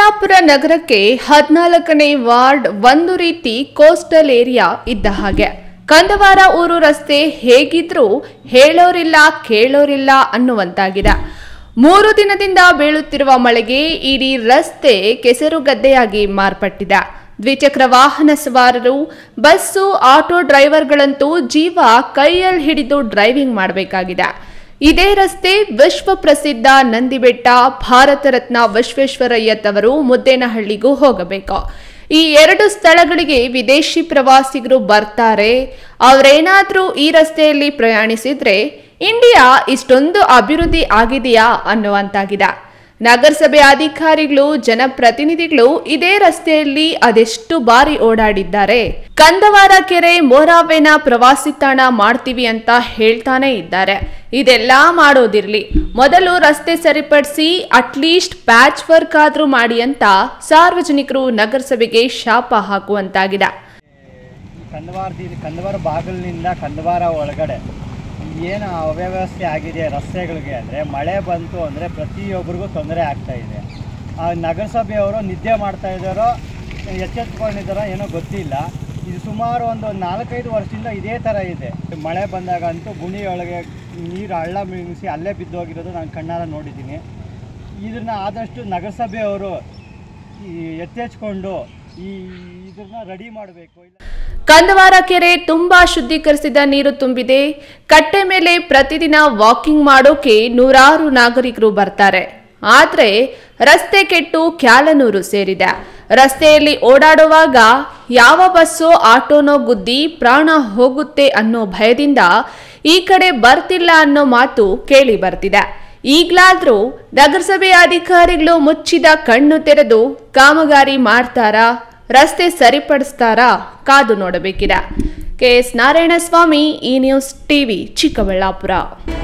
ಚಿಕ್ಕಬಳ್ಳಾಪುರ ನಗರಕ್ಕೆ ಹದಿನಾಲ್ಕನೇ ವಾರ್ಡ್ ಒಂದು ರೀತಿ ಕೋಸ್ಟಲ್ ಏರಿಯಾ ಇದ್ದ ಹಾಗೆ ಕಂದವಾರ ಊರು ರಸ್ತೆ ಹೇಗಿದ್ರೂ ಹೇಳೋರಿಲ್ಲ ಕೇಳೋರಿಲ್ಲ ಅನ್ನುವಂತಾಗಿದೆ ಮೂರು ದಿನದಿಂದ ಬೀಳುತ್ತಿರುವ ಮಳೆಗೆ ಇಡೀ ರಸ್ತೆ ಕೆಸರುಗದ್ದೆಯಾಗಿ ಮಾರ್ಪಟ್ಟಿದೆ ದ್ವಿಚಕ್ರ ವಾಹನ ಸವಾರರು ಬಸ್ಸು ಆಟೋ ಡ್ರೈವರ್ಗಳಂತೂ ಜೀವ ಕೈಯಲ್ಲಿ ಹಿಡಿದು ಡ್ರೈವಿಂಗ್ ಮಾಡಬೇಕಾಗಿದೆ ಇದೇ ರಸ್ತೆ ವಿಶ್ವ ಪ್ರಸಿದ್ಧ ನಂದಿಬೆಟ್ಟ ಭಾರತ ರತ್ನ ವಿಶ್ವೇಶ್ವರಯ್ಯತವರು ಮುದ್ದೇನಹಳ್ಳಿಗೂ ಹೋಗಬೇಕು ಈ ಎರಡು ಸ್ಥಳಗಳಿಗೆ ವಿದೇಶಿ ಪ್ರವಾಸಿಗರು ಬರ್ತಾರೆ ಅವರೇನಾದ್ರೂ ಈ ರಸ್ತೆಯಲ್ಲಿ ಪ್ರಯಾಣಿಸಿದ್ರೆ ಇಂಡಿಯಾ ಇಷ್ಟೊಂದು ಅಭಿವೃದ್ಧಿ ಆಗಿದೆಯಾ ಅನ್ನುವಂತಾಗಿದೆ ನಗರಸಭೆ ಅಧಿಕಾರಿಗಳು ಜನಪ್ರತಿನಿಧಿಗಳು ಇದೇ ರಸ್ತೆಯಲ್ಲಿ ಅದೆಷ್ಟು ಬಾರಿ ಓಡಾಡಿದ್ದಾರೆ ಕಂದವಾರ ಕೆರೆ ಮೋರಾವೆನ ಪ್ರವಾಸಿ ತಾಣ ಮಾಡ್ತೀವಿ ಅಂತ ಹೇಳ್ತಾನೆ ಇದ್ದಾರೆ ಇದೆಲ್ಲ ಮಾಡೋದಿರ್ಲಿ ಮೊದಲು ರಸ್ತೆ ಸರಿಪಡಿಸಿ ಅಟ್ಲೀಸ್ಟ್ ಪ್ಯಾಚ್ ವರ್ಕ್ ಆದ್ರೂ ಮಾಡಿ ಅಂತ ಸಾರ್ವಜನಿಕರು ನಗರಸಭೆಗೆ ಶಾಪ ಹಾಕುವಂತಾಗಿದೆ ಈ ಕಂದವಾರದಿಂದ ಕಂದವಾರ ಬಾಗಿಲಿನಿಂದ ಕಂದವಾರ ಒಳಗಡೆ ಏನು ಅವ್ಯವಸ್ಥೆ ಆಗಿದೆ ರಸ್ತೆಗಳಿಗೆ ಅಂದರೆ ಮಳೆ ಬಂತು ಅಂದರೆ ಪ್ರತಿಯೊಬ್ಬರಿಗೂ ತೊಂದರೆ ಆಗ್ತಾ ಇದೆ ಆ ನಗರಸಭೆಯವರು ನಿದ್ದೆ ಮಾಡ್ತಾ ಇದ್ದಾರೋ ಎಚ್ಚೆತ್ಕೊಂಡಿದ್ದಾರೋ ಏನೋ ಗೊತ್ತಿಲ್ಲ ಇದು ಸುಮಾರು ಒಂದು ನಾಲ್ಕೈದು ವರ್ಷದಿಂದ ಇದೇ ಥರ ಇದೆ ಮಳೆ ಬಂದಾಗ ಅಂತೂ ಗುಣಿಯೊಳಗೆ ನೀರು ಹಳ್ಳ ಮಿಂಗಿಸಿ ಅಲ್ಲೇ ಬಿದ್ದೋಗಿರೋದು ನಾನು ಕಣ್ಣಾರ ನೋಡಿದ್ದೀನಿ ಇದನ್ನು ಆದಷ್ಟು ನಗರಸಭೆಯವರು ಈ ಎತ್ತೆಚ್ಕೊಂಡು ಈ ಇದನ್ನ ರೆಡಿ ಮಾಡಬೇಕು ಇಲ್ಲ ಕಂದವಾರ ಕೆರೆ ತುಂಬಾ ಶುದ್ಧೀಕರಿಸಿದ ನೀರು ತುಂಬಿದೆ ಕಟ್ಟೆ ಮೇಲೆ ಪ್ರತಿದಿನ ವಾಕಿಂಗ್ ಮಾಡೋಕೆ ನೂರಾರು ನಾಗರಿಕರು ಬರ್ತಾರೆ ಆದ್ರೆ ರಸ್ತೆ ಕೆಟ್ಟು ಕ್ಯಾಲನೂರು ಸೇರಿದೆ ರಸ್ತೆಯಲ್ಲಿ ಓಡಾಡುವಾಗ ಯಾವ ಬಸ್ಸೋ ಆಟೋನೋ ಗುದ್ದಿ ಪ್ರಾಣ ಹೋಗುತ್ತೆ ಅನ್ನೋ ಭಯದಿಂದ ಈ ಕಡೆ ಬರ್ತಿಲ್ಲ ಅನ್ನೋ ಮಾತು ಕೇಳಿ ಬರ್ತಿದೆ ಈಗ್ಲಾದ್ರೂ ನಗರಸಭೆ ಅಧಿಕಾರಿಗಳು ಮುಚ್ಚಿದ ಕಣ್ಣು ತೆರೆದು ಕಾಮಗಾರಿ ಮಾಡ್ತಾರಾ ರಸ್ತೆ ಸರಿಪಡಿಸ್ತಾರಾ ಕಾದು ನೋಡಬೇಕಿದೆ ಕೆ ಎಸ್ ನಾರಾಯಣಸ್ವಾಮಿ ಈ ನ್ಯೂಸ್ ಟಿವಿ ಚಿಕ್ಕಬಳ್ಳಾಪುರ